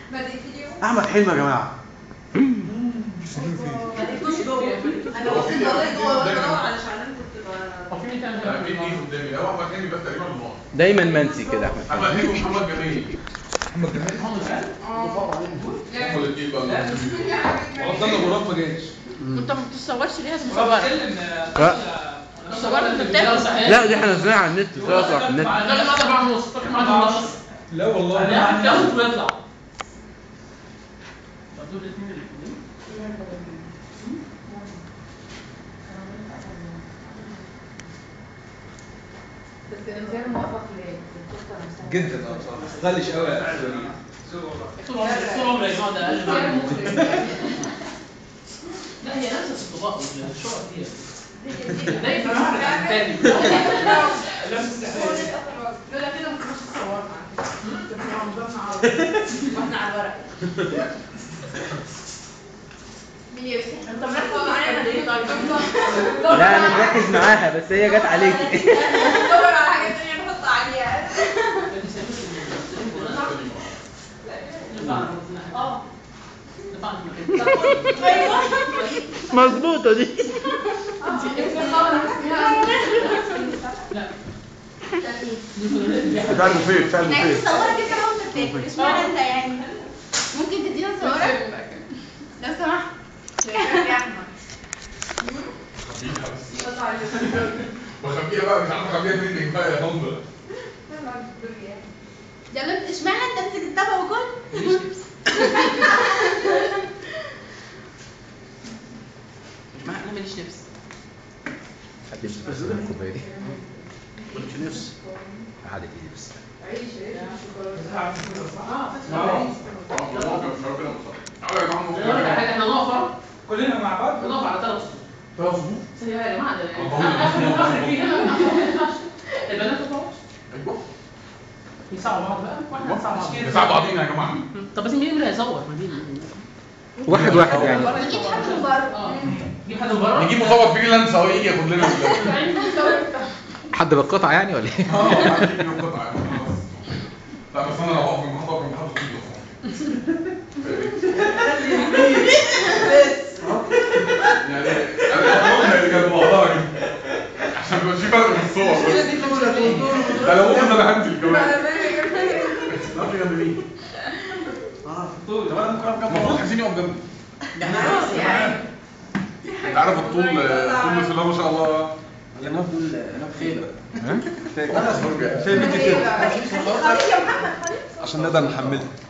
احمد حلمي يا جماعه انا بصيت والله جوه وانا بدور على شعلان كنت هو في مين تاني لا مين ايه قدامي هو احمد حلمي بس تقريبا النقط دايما منسي كده احمد احمد حلمي ومحمد جميل محمد سعد هم الاثنين بقى وعبد الله مراد ما جاش انت ما بتصورش ليه هو هتصور بيتكلم لا. صورت انت بتاكل لا دي احنا نزلناها على النت تطلع على النت ده بعد أربعة ونص فاكر بعد ونص لا والله لا لازم يطلع طب دول الاثنين الاثنين بس الانسان موافق للقصه نفسها جدا اه بصراحه غلش قوي يا أخي. طول عمري طول عمري يا جماعه ده اقل اختيار معايا مخرج لا هي نفس الطباق والشعر دي دي- ده يبقى معاك تاني لولا كده ما كناش صورنا كنا منظرنا على واحنا على الورق مين يفتح انت مركز معانا ليه طيب لا انا مركز معاها بس هي جت عليكي ندور على حاجات تانية نحط عليها اه ايوه مظبوطه دي فعل مفيد فعل احنا عايزين مفيد نصورك انت بقى وانت بتاكل اشمعنى انت يعني ممكن تدينا نصورك لو سمحت يا احمد بخبيها بقى مش عارف اخبيها منك بقى يا هندر يلا انت- اشمعنى انت امسك الطبق وكل انا ماليش نفس حد يمسك بس من الكوبايه دي مش نفس قعدت ايدي بس احنا نقف كلنا مع بعض نقف على ثلاث صفوف ثلاث صفوف ثانية بقى يا جماعة ده أربعون. آخر فيها ما ينفعش. البنات تطلعوا ايوه يساعدوا بعض بقى واحنا نساعد بعض نساعد بعضينا يا جماعه طب بس مين اللي هيصور؟ مين واحد واحد يعني نجيب حد من بره اه نجيب حد من بره نجيب مصور فريلانس اهو يجي ياخد لنا ال- حد بالقطع يعني ولا ايه؟ اه هنجيب له قطعة، خلاص. لا بس انا لو هقف من محطه من محطه يعني انا هقولها اللي كانت بعضها كده عشان يبقى في فرق في الصور بس ده لو قلنا انا هنزل كمان نقف جنب مين؟ اه طول طب انا ممكن اقف جنب المفروض حسين يقف جنبي انت عارف الطول الطول بسم الله ما شاء الله علمناه في خيبه خلاص فين ميدي كده خلاص يا محمد خلاص عشان نقدر نحملها